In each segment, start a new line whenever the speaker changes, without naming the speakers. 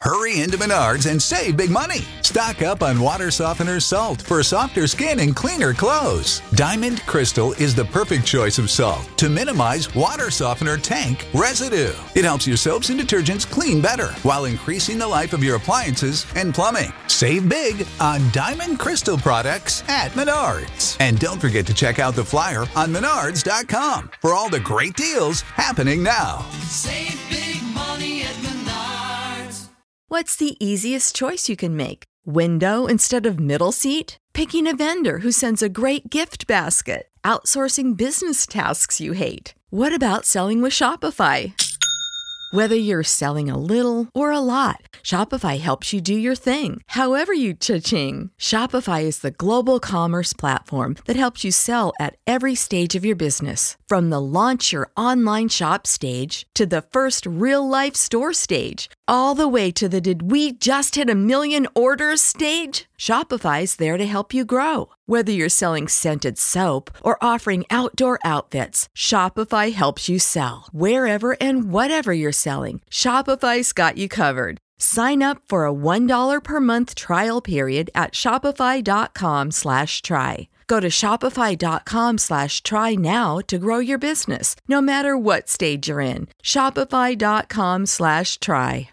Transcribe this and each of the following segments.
Hurry into Menards and save big money. Stock up on water softener salt for softer skin and cleaner clothes. Diamond Crystal is the perfect choice of salt to minimize water softener tank residue. It helps your soaps and detergents clean better while increasing the life of your appliances and plumbing. Save big on Diamond Crystal products at Menards. And don't forget to check out the flyer on menards.com for all the great deals happening now.
Save big money at Menards.
What's the easiest choice you can make? Window instead of middle seat? Picking a vendor who sends a great gift basket? Outsourcing business tasks you hate? What about selling with Shopify? Whether you're selling a little or a lot, Shopify helps you do your thing, however you cha-ching. Shopify is the global commerce platform that helps you sell at every stage of your business. From the launch your online shop stage to the first real life store stage, all the way to the did we just hit a million orders stage. Shopify's there to help you grow. Whether you're selling scented soap or offering outdoor outfits, Shopify helps you sell. Wherever and whatever you're selling, Shopify's got you covered. Sign up for a $1 per month trial period at shopify.com slash try. Go to shopify.com slash try now to grow your business, no matter what stage you're in. Shopify.com slash try.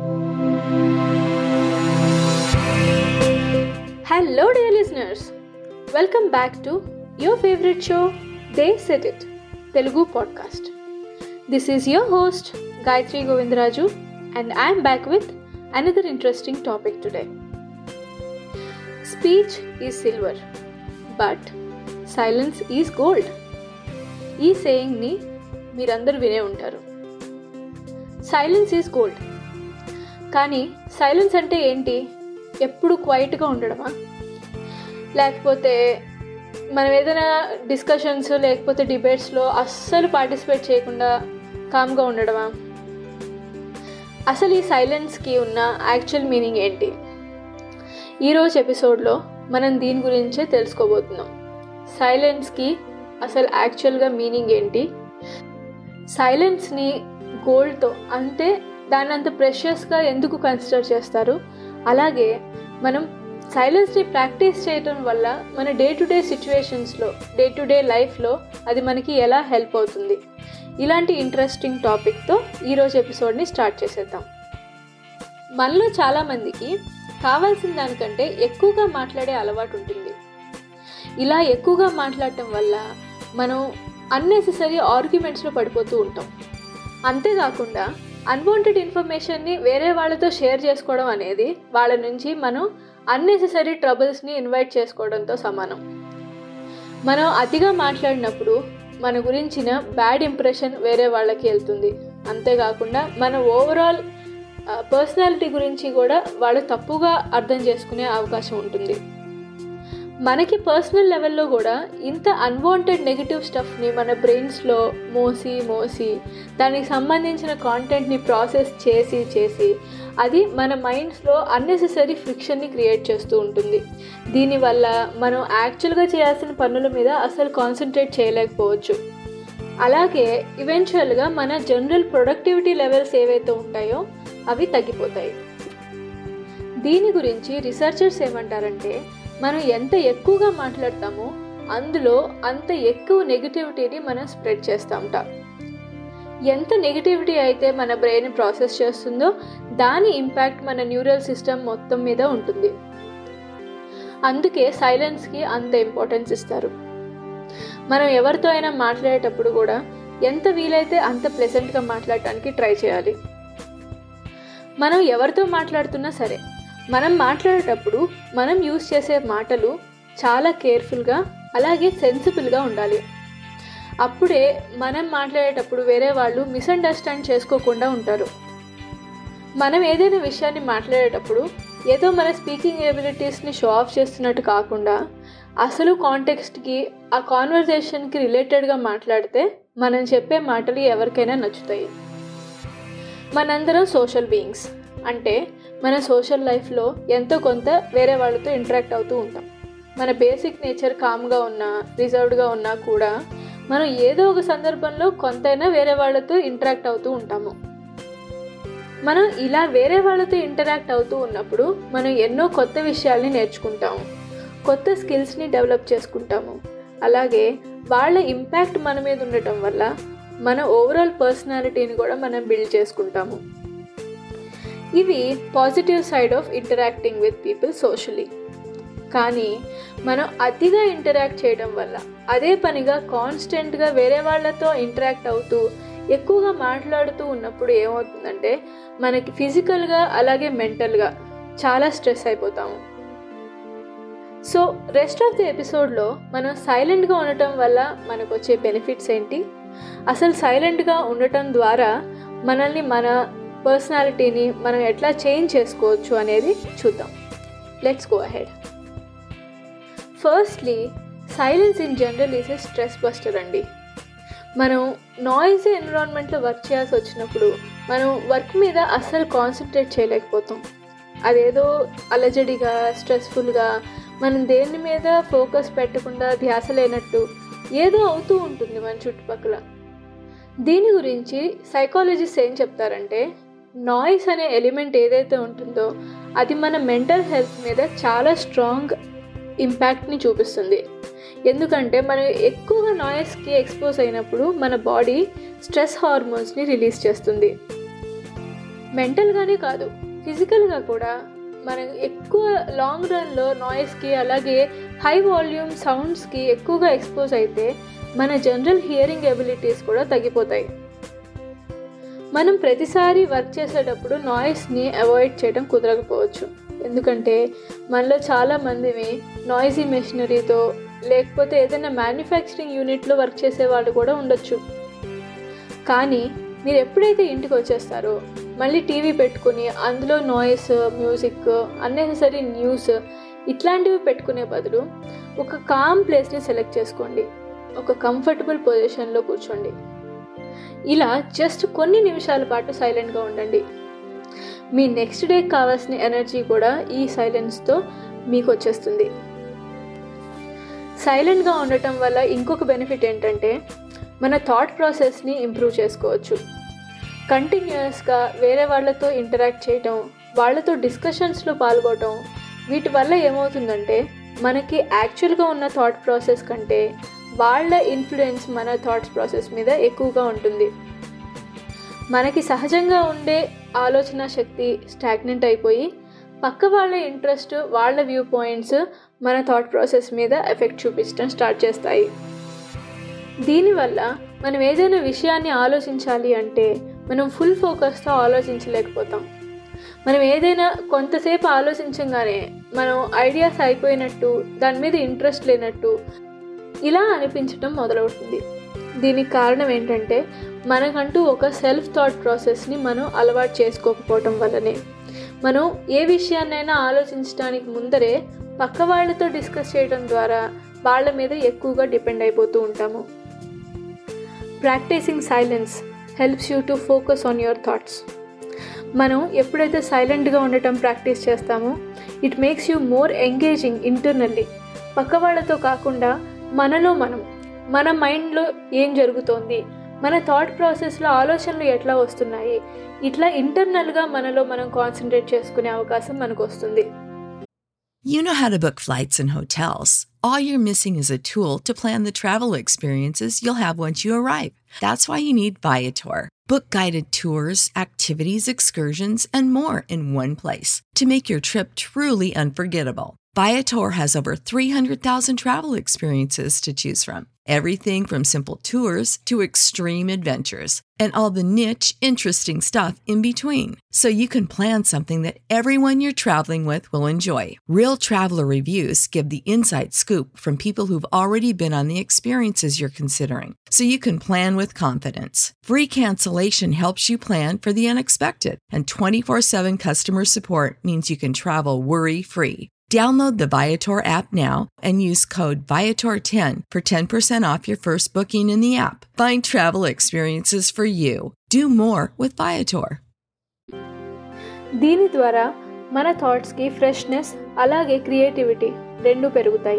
Hello, dear listeners. Welcome back to your favorite show, They Said It, Telugu podcast. This is your host, Gayatri Govindraju, and I am back with another interesting topic today. Speech is silver, but silence is gold. ఈ సేయింగ్ని మీరందరూ వినే ఉంటారు silence is gold కానీ silence అంటే ఏంటి ఎప్పుడు క్వైట్గా ఉండడమా లేకపోతే మనం ఏదైనా డిస్కషన్స్ లేకపోతే డిబేట్స్లో అస్సలు పార్టిసిపేట్ చేయకుండా కామ్గా ఉండడమా అసలు ఈ సైలెన్స్కి ఉన్న యాక్చువల్ మీనింగ్ ఏంటి ఈరోజు ఎపిసోడ్లో మనం దీని గురించే తెలుసుకోబోతున్నాం సైలెన్స్కి అసలు యాక్చువల్గా మీనింగ్ ఏంటి సైలెన్స్ని గోల్డ్తో అంటే దాన్ని అంత ప్రెషియస్గా ఎందుకు కన్సిడర్ చేస్తారు అలాగే మనం సైలెన్స్ని ప్రాక్టీస్ చేయటం వల్ల మన డే టు డే సిచ్యువేషన్స్లో డే టు డే లైఫ్లో అది మనకి ఎలా హెల్ప్ అవుతుంది ఇలాంటి ఇంట్రెస్టింగ్ టాపిక్తో ఈరోజు ఎపిసోడ్ని స్టార్ట్ చేసేద్దాం మనలో చాలామందికి కావాల్సిన దానికంటే ఎక్కువగా మాట్లాడే అలవాటు ఉంటుంది ఇలా ఎక్కువగా మాట్లాడటం వల్ల మనం అన్నెసెసరీ ఆర్గ్యుమెంట్స్లో పడిపోతూ ఉంటాం అంతేకాకుండా అన్వాంటెడ్ ఇన్ఫర్మేషన్ని వేరే వాళ్ళతో షేర్ చేసుకోవడం అనేది వాళ్ళ నుంచి మనం అన్నెసెసరీ ట్రబుల్స్ని ఇన్వైట్ చేసుకోవడంతో సమానం మనం అతిగా మాట్లాడినప్పుడు మన గురించిన బ్యాడ్ ఇంప్రెషన్ వేరే వాళ్ళకి వెళ్తుంది అంతేకాకుండా మన ఓవరాల్ పర్సనాలిటీ గురించి కూడా వాళ్ళు తప్పుగా అర్థం చేసుకునే అవకాశం ఉంటుంది మనకి పర్సనల్ లెవెల్లో కూడా ఇంత అన్వాంటెడ్ నెగిటివ్ స్టఫ్ని మన బ్రెయిన్స్లో మోసి మోసి దానికి సంబంధించిన కాంటెంట్ని ప్రాసెస్ చేసి చేసి అది మన మైండ్స్లో అన్నెసెసరీ ఫ్రిక్షన్ని క్రియేట్ చేస్తూ ఉంటుంది దీనివల్ల మనం యాక్చువల్గా చేయాల్సిన పనుల మీద అసలు కాన్సన్ట్రేట్ చేయలేకపోవచ్చు అలాగే ఈవెన్చువల్గా మన జనరల్ ప్రొడక్టివిటీ లెవెల్స్ ఏవైతే ఉంటాయో అవి తగ్గిపోతాయి దీని గురించి రీసెర్చర్స్ ఏమంటారంటే మనం ఎంత ఎక్కువగా మాట్లాడతామో అందులో అంత ఎక్కువ నెగిటివిటీని మనం స్ప్రెడ్ చేస్తాంట ఎంత నెగిటివిటీ అయితే మన బ్రెయిన్ ప్రాసెస్ చేస్తుందో దాని ఇంపాక్ట్ మన న్యూరల్ సిస్టమ్ మొత్తం మీద ఉంటుంది అందుకే సైలెన్స్కి అంత ఇంపార్టెన్స్ ఇస్తారు మనం ఎవరితో అయినా మాట్లాడేటప్పుడు కూడా ఎంత వీలైతే అంత ప్లెజెంట్గా మాట్లాడటానికి ట్రై చేయాలి మనం ఎవరితో మాట్లాడుతున్నా సరే మనం మాట్లాడేటప్పుడు మనం యూస్ చేసే మాటలు చాలా కేర్ఫుల్గా అలాగే సెన్సిబుల్గా ఉండాలి అప్పుడే మనం మాట్లాడేటప్పుడు వేరే వాళ్ళు మిస్అండర్స్టాండ్ చేసుకోకుండా ఉంటారు మనం ఏదైనా విషయాన్ని మాట్లాడేటప్పుడు ఏదో మన స్పీకింగ్ ఎబిలిటీస్ని షో ఆఫ్ చేస్తున్నట్టు కాకుండా అసలు కాంటెక్స్ట్కి ఆ కాన్వర్జేషన్కి రిలేటెడ్గా మాట్లాడితే మనం చెప్పే మాటలు ఎవరికైనా నచ్చుతాయి మనందరం సోషల్ బీయింగ్స్ అంటే మన సోషల్ లైఫ్లో ఎంతో కొంత వేరే వాళ్ళతో ఇంటరాక్ట్ అవుతూ ఉంటాం మన బేసిక్ నేచర్ కామ్గా ఉన్నా రిజర్వ్డ్గా ఉన్నా కూడా మనం ఏదో ఒక సందర్భంలో కొంతైనా వేరే వాళ్ళతో ఇంటరాక్ట్ అవుతూ ఉంటాము మనం ఇలా వేరే వాళ్ళతో ఇంటరాక్ట్ అవుతూ ఉన్నప్పుడు మనం ఎన్నో కొత్త విషయాల్ని నేర్చుకుంటాము కొత్త స్కిల్స్ని డెవలప్ చేసుకుంటాము అలాగే వాళ్ళ ఇంపాక్ట్ మన మీద ఉండటం వల్ల మన ఓవరాల్ పర్సనాలిటీని కూడా మనం బిల్డ్ చేసుకుంటాము ఇవి positive side of interacting with people socially కానీ మనం అతిగా ఇంటరాక్ట్ చేయడం వల్ల అదే పనిగా కాన్స్టెంట్గా వేరే వాళ్ళతో ఇంటరాక్ట్ అవుతూ ఎక్కువగా మాట్లాడుతూ ఉన్నప్పుడు ఏమవుతుందంటే మనకి ఫిజికల్గా అలాగే మెంటల్గా చాలా స్ట్రెస్ అయిపోతాము సో రెస్ట్ ఆఫ్ ది ఎపిసోడ్లో మనం సైలెంట్గా ఉండటం వల్ల మనకు వచ్చే బెనిఫిట్స్ ఏంటి అసలు సైలెంట్గా ఉండటం ద్వారా మనల్ని మన పర్సనాలిటీని మనం ఎట్లా చేంజ్ చేసుకోవచ్చు అనేది చూద్దాం let's go ahead firstly silence in general is a stress buster అండి మనం నాయిస్ ఎన్విరాన్మెంట్లో వర్క్ చేయాల్సి వచ్చినప్పుడు మనం వర్క్ మీద అస్సలు కాన్సన్ట్రేట్ చేయలేకపోతాం అదేదో అలజడిగా స్ట్రెస్ఫుల్గా మనం దేని మీద ఫోకస్ పెట్టకుండా ధ్యాస లేనట్టు ఏదో అవుతూ ఉంటుంది మన చుట్టుపక్కల దీని గురించి సైకాలజిస్ట్ ఏం చెప్తారంటే నాయిస్ అనే ఎలిమెంట్ ఏదైతే ఉంటుందో అది మన మెంటల్ హెల్త్ మీద చాలా స్ట్రాంగ్ ఇంపాక్ట్ని చూపిస్తుంది ఎందుకంటే మనం ఎక్కువగా నాయిస్కి ఎక్స్పోజ్ అయినప్పుడు మన బాడీ స్ట్రెస్ హార్మోన్స్ని రిలీజ్ చేస్తుంది మెంటల్గానే కాదు ఫిజికల్గా కూడా మనం ఎక్కువ లాంగ్ రన్లో నాయిస్కి అలాగే హై వాల్యూమ్ సౌండ్స్కి ఎక్కువగా ఎక్స్పోజ్ అయితే మన జనరల్ హియరింగ్ ఎబిలిటీస్ కూడా తగ్గిపోతాయి మనం ప్రతిసారి వర్క్ చేసేటప్పుడు నాయిస్ని అవాయిడ్ చేయడం కుదరకపోవచ్చు ఎందుకంటే మనలో చాలా మందివి నాయిసీ మెషినరీతో లేకపోతే ఏదైనా మ్యానుఫ్యాక్చరింగ్ యూనిట్లో వర్క్ చేసే వాళ్ళు కూడా ఉండొచ్చు కానీ మీరు ఎప్పుడైతే ఇంటికి వచ్చేస్తారో మళ్ళీ టీవీ పెట్టుకుని అందులో నాయిస్ మ్యూజిక్ అన్నెసరీ న్యూస్ ఇట్లాంటివి పెట్టుకునే బదులు ఒక కామ్ ప్లేస్ని సెలెక్ట్ చేసుకోండి ఒక కంఫర్టబుల్ పొజిషన్లో కూర్చోండి ఇలా జస్ట్ కొన్ని నిమిషాల పాటు సైలెంట్గా ఉండండి మీ నెక్స్ట్ డేకి కావాల్సిన ఎనర్జీ కూడా ఈ సైలెన్స్తో మీకు వచ్చేస్తుంది సైలెంట్గా ఉండటం వల్ల ఇంకొక బెనిఫిట్ ఏంటంటే మన థాట్ ప్రాసెస్ని ఇంప్రూవ్ చేసుకోవచ్చు కంటిన్యూస్గా వేరే వాళ్ళతో ఇంటరాక్ట్ చేయటం వాళ్ళతో డిస్కషన్స్లో పాల్గొనటం వీటి వల్ల ఏమవుతుందంటే మనకి యాక్చువల్గా ఉన్న థాట్ ప్రాసెస్ కంటే వాళ్ళ ఇన్ఫ్లుయెన్స్ మన థాట్స్ ప్రాసెస్ మీద ఎక్కువగా ఉంటుంది మనకి సహజంగా ఉండే ఆలోచన శక్తి స్టాగ్నెంట్ అయిపోయి పక్క వాళ్ళ ఇంట్రెస్ట్ వాళ్ళ వ్యూ పాయింట్స్ మన థాట్ ప్రాసెస్ మీద ఎఫెక్ట్ చూపించడం స్టార్ట్ చేస్తాయి దీనివల్ల మనం ఏదైనా విషయాన్ని ఆలోచించాలి అంటే మనం ఫుల్ ఫోకస్తో ఆలోచించలేకపోతాం మనం ఏదైనా కొంతసేపు ఆలోచించగానే మనం ఐడియాస్ అయిపోయినట్టు దాని మీద ఇంట్రెస్ట్ లేనట్టు ఇలా అనిపించడం మొదలవుతుంది దీనికి కారణం ఏంటంటే మనకంటూ ఒక సెల్ఫ్ థాట్ ప్రాసెస్ని మనం అలవాటు చేసుకోకపోవటం వల్లనే మనం ఏ విషయాన్నైనా ఆలోచించడానికి ముందరే పక్క వాళ్ళతో డిస్కస్ చేయడం ద్వారా వాళ్ళ మీద ఎక్కువగా డిపెండ్ అయిపోతూ ఉంటాము practising silence helps you to focus on your thoughts మనం ఎప్పుడైతే సైలెంట్గా ఉండటం ప్రాక్టీస్ చేస్తామో it makes you more engaging internally పక్క వాళ్ళతో కాకుండా మనలో మనం మన మైండ్లో ఏం జరుగుతోంది మన థాట్ ప్రాసెస్లో ఆలోచనలు ఎట్లా వస్తున్నాయి ఇట్లా ఇంటర్నల్గా మనలో మనం కాన్సన్ట్రేట్ చేసుకునే అవకాశం మనకు వస్తుంది
You know how to book flights and hotels. All you're missing is a tool to plan the travel experiences you'll have once you arrive. That's why you need Viator. Book guided tours, activities, excursions, and more in one place to make your trip truly unforgettable. Viator has over 300,000 travel experiences to choose from. Everything from simple tours to extreme adventures and all the niche, interesting stuff in between. So you can plan something that everyone you're traveling with will enjoy. Real traveler reviews give the inside scoop from people who've already been on the experiences you're considering. So you can plan with confidence. Free cancellation helps you plan for the unexpected. And 24 7 customer support means you can travel worry free. Download the Viator app now and use code Viator10 for 10% off your first booking in the app. Find travel experiences for you. Do more with Viator.
దీని ద్వారా మన థాట్స్కి freshness అలాగే creativity రెండు పెరుగుతాయి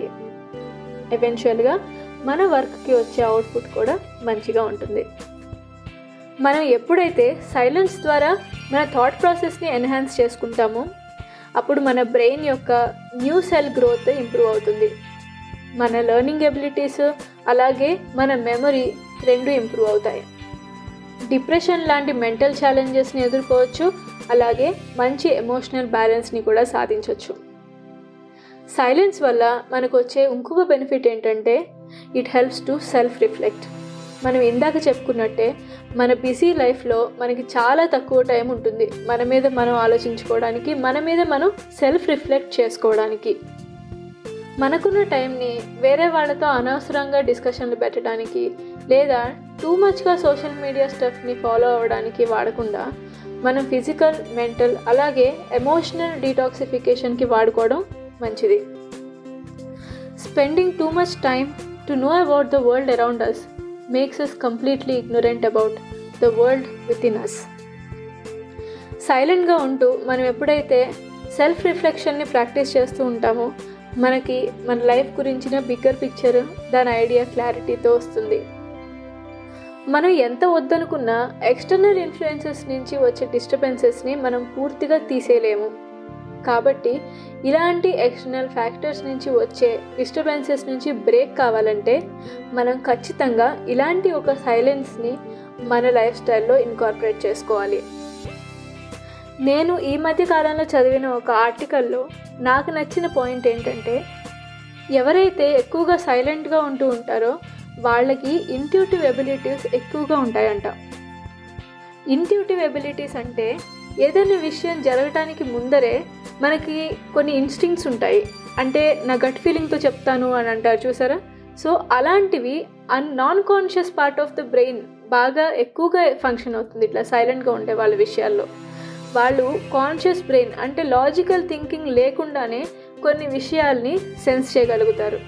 ఎవెన్చువల్గా మన వర్క్కి వచ్చే output కూడా మంచిగా ఉంటుంది మనం ఎప్పుడైతే సైలెన్స్ ద్వారా మన థాట్ ప్రాసెస్ని ఎన్హాన్స్ చేసుకుంటామో అప్పుడు మన బ్రెయిన్ యొక్క న్యూ సెల్ గ్రోత్ ఇంప్రూవ్ అవుతుంది మన లెర్నింగ్ ఎబిలిటీస్ అలాగే మన మెమరీ రెండు ఇంప్రూవ్ అవుతాయి డిప్రెషన్ లాంటి మెంటల్ ఛాలెంజెస్ని ఎదుర్కోవచ్చు అలాగే మంచి ఎమోషనల్ బ్యాలెన్స్ని కూడా సాధించవచ్చు సైలెన్స్ వల్ల మనకు వచ్చే ఇంకొక బెనిఫిట్ ఏంటంటే it helps to self reflect మనం ఇందాక చెప్పుకున్నట్టే మన బిజీ లైఫ్లో మనకి చాలా తక్కువ టైం ఉంటుంది మన మీద మనం ఆలోచించుకోవడానికి మన మీద మనం సెల్ఫ్ రిఫ్లెక్ట్ చేసుకోవడానికి మనకున్న టైంని వేరే వాళ్ళతో అనవసరంగా డిస్కషన్లు పెట్టడానికి లేదా టూ మచ్గా సోషల్ మీడియా స్టఫ్ని ఫాలో అవ్వడానికి వాడకుండా మనం ఫిజికల్ మెంటల్ అలాగే ఎమోషనల్ డీటాక్సిఫికేషన్కి వాడుకోవడం మంచిది spending too much time to know about the world around us makes us completely ignorant about the world within us సైలెంట్గా ఉంటూ మనం ఎప్పుడైతే సెల్ఫ్ రిఫ్లెక్షన్ని ప్రాక్టీస్ చేస్తూ ఉంటామో మనకి మన లైఫ్ గురించిన బిగ్గర్ పిక్చర్ దాని ఐడియా క్లారిటీతో వస్తుంది మనం ఎంత వద్దనుకున్నా ఎక్స్టర్నల్ ఇన్ఫ్లుయెన్సెస్ నుంచి వచ్చే డిస్టర్బెన్సెస్ని మనం పూర్తిగా తీసేయలేము కాబట్టి ఇలాంటి ఎక్స్టర్నల్ ఫ్యాక్టర్స్ నుంచి వచ్చే డిస్టర్బెన్సెస్ నుంచి బ్రేక్ కావాలంటే మనం ఖచ్చితంగా ఇలాంటి ఒక సైలెన్స్ని మన లైఫ్ స్టైల్లో ఇన్కార్పొరేట్ చేసుకోవాలి నేను ఈ మధ్య కాలంలో చదివిన ఒక ఆర్టికల్లో నాకు నచ్చిన పాయింట్ ఏంటంటే ఎవరైతే ఎక్కువగా సైలెంట్గా ఉంటూ ఉంటారో వాళ్ళకి ఇంట్యూటివ్ ఎబిలిటీస్ ఎక్కువగా ఉంటాయంట ఇంట్యూటివ్ ఎబిలిటీస్ అంటే ఏదైనా విషయం జరగటానికి ముందరే మనకి కొన్ని ఇన్స్టింక్ట్స్ ఉంటాయి అంటే నా గట్ ఫీలింగ్తో చెప్తాను అని అంటారు చూసారా సో అలాంటివి అన్ non conscious part of the brain బాగా ఎక్కువగా ఫంక్షన్ అవుతుంది ఇట్లా సైలెంట్గా ఉండే వాళ్ళ విషయాల్లో వాళ్ళు కాన్షియస్ బ్రెయిన్ అంటే లాజికల్ థింకింగ్ లేకుండానే కొన్ని విషయాల్ని సెన్స్ చేయగలుగుతారు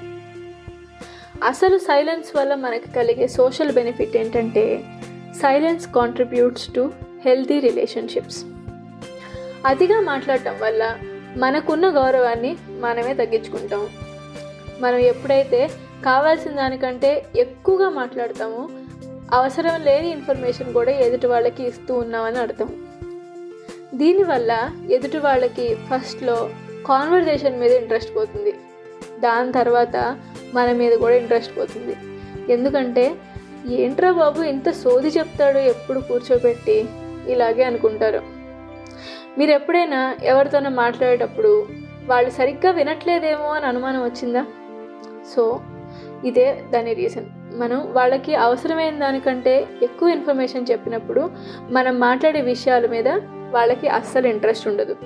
అసలు సైలెన్స్ వల్ల మనకి కలిగే సోషల్ బెనిఫిట్ ఏంటంటే silence contributes to healthy relationships అతిగా మాట్లాడటం వల్ల మనకున్న గౌరవాన్ని మనమే తగ్గించుకుంటాం మనం ఎప్పుడైతే కావాల్సిన దానికంటే ఎక్కువగా మాట్లాడతామో అవసరం లేని ఇన్ఫర్మేషన్ కూడా ఎదుటి వాళ్ళకి ఇస్తూ ఉన్నామని అర్థం దీనివల్ల ఎదుటి వాళ్ళకి ఫస్ట్లో కాన్వర్జేషన్ మీద ఇంట్రెస్ట్ పోతుంది దాని తర్వాత మన మీద కూడా ఇంట్రెస్ట్ పోతుంది ఎందుకంటే ఏంట్రా బాబు ఇంత సోది చెప్తాడు ఎప్పుడు కూర్చోబెట్టి ఇలాగే అనుకుంటారు మీరు ఎప్పుడైనా ఎవరితోనో మాట్లాడేటప్పుడు వాళ్ళు సరిగ్గా వినట్లేదేమో అని అనుమానం వచ్చిందా సో ఇదే దాని రీజన్ మనం వాళ్ళకి అవసరమైన దానికంటే ఎక్కువ ఇన్ఫర్మేషన్ చెప్పినప్పుడు మనం మాట్లాడే విషయాల మీద వాళ్ళకి అస్సలు ఇంట్రెస్ట్ ఉండదు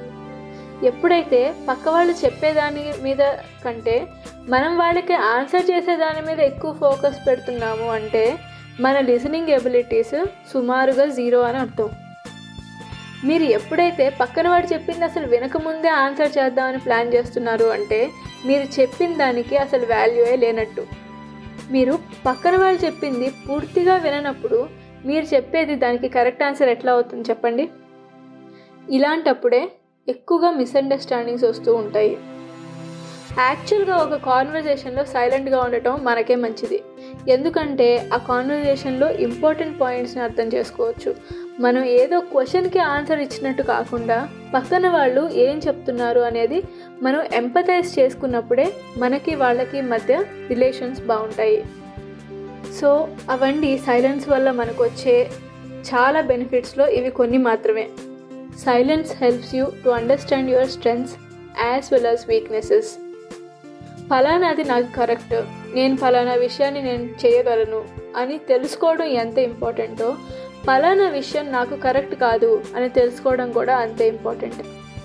ఎప్పుడైతే పక్క వాళ్ళు చెప్పేదాని మీద కంటే మనం వాళ్ళకి ఆన్సర్ చేసే దాని మీద ఎక్కువ ఫోకస్ పెడుతున్నాము అంటే మన లిసనింగ్ ఎబిలిటీస్ సుమారుగా జీరో అని అర్థం మీరు ఎప్పుడైతే పక్కన వాడు చెప్పింది అసలు వినకముందే ఆన్సర్ చేద్దామని ప్లాన్ చేస్తున్నారు అంటే మీరు చెప్పిన దానికి అసలు వాల్యూయే లేనట్టు మీరు పక్కన వాళ్ళు చెప్పింది పూర్తిగా విననప్పుడు మీరు చెప్పేది దానికి కరెక్ట్ ఆన్సర్ ఎట్లా అవుతుంది చెప్పండి ఇలాంటప్పుడే ఎక్కువగా మిస్అండర్స్టాండింగ్స్ వస్తూ ఉంటాయి యాక్చువల్గా ఒక కాన్వర్జేషన్లో సైలెంట్గా ఉండటం మనకే మంచిది ఎందుకంటే ఆ కాన్వర్జేషన్లో ఇంపార్టెంట్ పాయింట్స్ని అర్థం చేసుకోవచ్చు మనం ఏదో క్వశ్చన్కి ఆన్సర్ ఇచ్చినట్టు కాకుండా పక్కన వాళ్ళు ఏం చెప్తున్నారు అనేది మనం ఎంపథైజ్ చేసుకున్నప్పుడే మనకి వాళ్ళకి మధ్య రిలేషన్స్ బాగుంటాయి సో అవండి సైలెన్స్ వల్ల మనకు వచ్చే చాలా బెనిఫిట్స్లో ఇవి కొన్ని మాత్రమే silence helps you to understand your strengths as well as weaknesses ఫలానాది నాకు కరెక్ట్ నేను ఫలానా విషయాన్ని నేను చేయగలను అని తెలుసుకోవడం ఎంత ఇంపార్టెంటో ఫలానా విషయం నాకు కరెక్ట్ కాదు అని తెలుసుకోవడం కూడా అంతే ఇంపార్టెంట్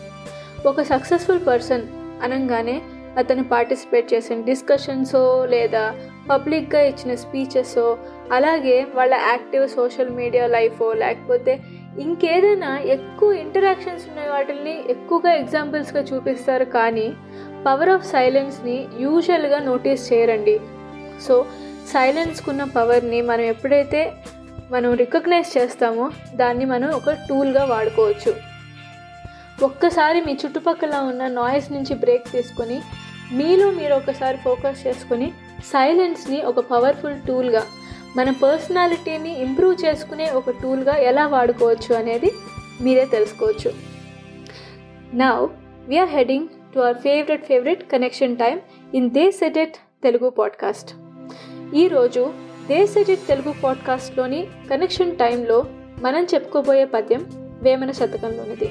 ఒక సక్సెస్ఫుల్ పర్సన్ అనగానే అతను పార్టిసిపేట్ చేసిన డిస్కషన్సో లేదా పబ్లిక్గా ఇచ్చిన స్పీచెస్ అలాగే వాళ్ళ యాక్టివ్ సోషల్ మీడియా లైఫో లేకపోతే ఇంకేదైనా ఎక్కువ ఇంటరాక్షన్స్ ఉన్న వాటిని ఎక్కువగా ఎగ్జాంపుల్స్గా చూపిస్తారు కానీ పవర్ ఆఫ్ సైలెన్స్ని యూజువల్గా నోటీస్ చేయరండి సో సైలెన్స్కున్న పవర్ని మనం ఎప్పుడైతే మనం రికగ్నైజ్ చేస్తామో దాన్ని మనం ఒక టూల్గా వాడుకోవచ్చు ఒక్కసారి మీ చుట్టుపక్కల ఉన్న నాయిస్ నుంచి బ్రేక్ తీసుకొని మీలో మీరు ఒకసారి ఫోకస్ చేసుకొని సైలెన్స్ని ఒక పవర్ఫుల్ టూల్గా మన పర్సనాలిటీని ఇంప్రూవ్ చేసుకునే ఒక టూల్గా ఎలా వాడుకోవచ్చు అనేది మీరే తెలుసుకోవచ్చు now we are heading to our favourite favourite connection time in the సెటెట్ తెలుగు పాడ్కాస్ట్ ఈరోజు దే సెటెట్ తెలుగు పాడ్కాస్ట్లోని కనెక్షన్ టైంలో మనం చెప్పుకోబోయే పద్యం వేమన శతకంలోనిది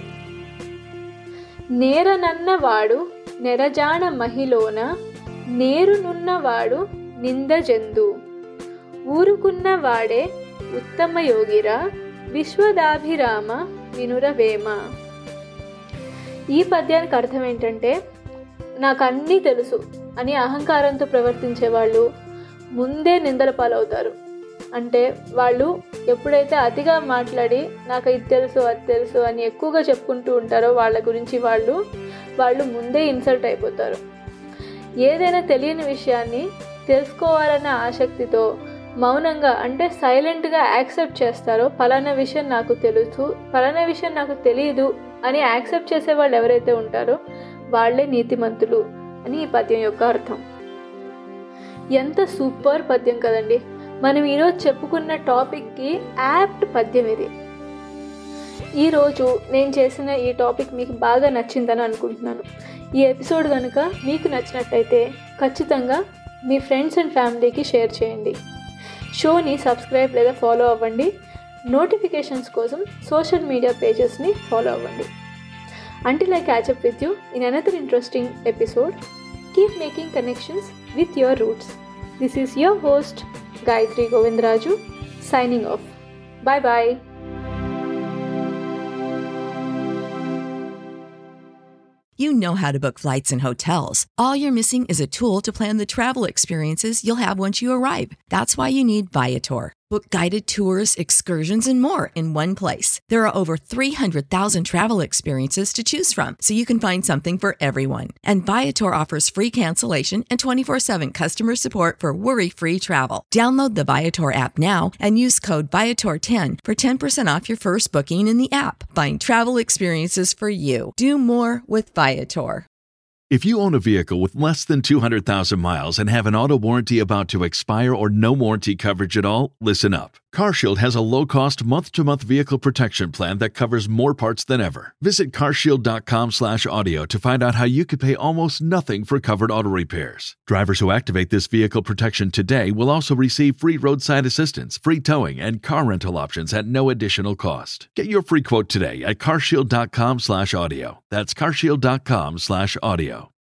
నేరనన్నవాడు నెరజాణ మహిలోన నేరునున్నవాడు నిందజందు ఊరుకున్నవాడే ఉత్తమ యోగిరా విశ్వదాభిరామ వినురవేమ ఈ పద్యానికి అర్థం ఏంటంటే నాకు అన్నీ తెలుసు అని అహంకారంతో ప్రవర్తించే వాళ్ళు ముందే నిందల పాలవుతారు అంటే వాళ్ళు ఎప్పుడైతే అతిగా మాట్లాడి నాకు ఇది తెలుసు అది తెలుసు అని ఎక్కువగా చెప్పుకుంటూ ఉంటారో వాళ్ళ గురించి వాళ్ళు వాళ్ళు ముందే ఇన్సల్ట్ అయిపోతారు ఏదైనా తెలియని విషయాన్ని తెలుసుకోవాలన్న ఆసక్తితో మౌనంగా అంటే సైలెంట్గా యాక్సెప్ట్ చేస్తారో ఫలానా విషయం నాకు తెలుసు ఫలానా విషయం నాకు తెలియదు అని యాక్సెప్ట్ చేసే వాళ్ళు ఎవరైతే ఉంటారో వాళ్ళే నీతిమంతులు అని ఈ పద్యం యొక్క అర్థం ఎంత సూపర్ పద్యం కదండి మనం ఈరోజు చెప్పుకున్న టాపిక్కి యాప్ట్ పద్యం ఇది ఈరోజు నేను చేసిన ఈ టాపిక్ మీకు బాగా నచ్చిందని అనుకుంటున్నాను ఈ ఎపిసోడ్ కనుక మీకు నచ్చినట్టయితే ఖచ్చితంగా మీ ఫ్రెండ్స్ అండ్ ఫ్యామిలీకి షేర్ చేయండి షోని సబ్స్క్రైబ్ లేదా ఫాలో అవ్వండి నోటిఫికేషన్స్ కోసం సోషల్ మీడియా పేజెస్ని ఫాలో అవ్వండి until I catch up with you in another interesting episode keep making connections with your roots this is your host Gayathri Govindaraju signing off bye bye
You know how to book flights and hotels. All you're missing is a tool to plan the travel experiences you'll have once you arrive. That's why you need Viator. Book guided tours, excursions, and more in one place. There are over 300,000 travel experiences to choose from, so you can find something for everyone. And Viator offers free cancellation and 24 7 customer support for worry free travel. Download the Viator app now and use code Viator10 for 10% off your first booking in the app. Find travel experiences for you. Do more with Viator.
If you own a vehicle with less than 200,000 miles and have an auto warranty about to expire or no warranty coverage at all, listen up. CarShield has a low-cost month-to-month vehicle protection plan that covers more parts than ever. Visit carshield.com/audio to find out how you could pay almost nothing for covered auto repairs. Drivers who activate this vehicle protection today will also receive free roadside assistance, free towing, and car rental options at no additional cost. Get your free quote today at carshield.com/audio. That's carshield.com/audio.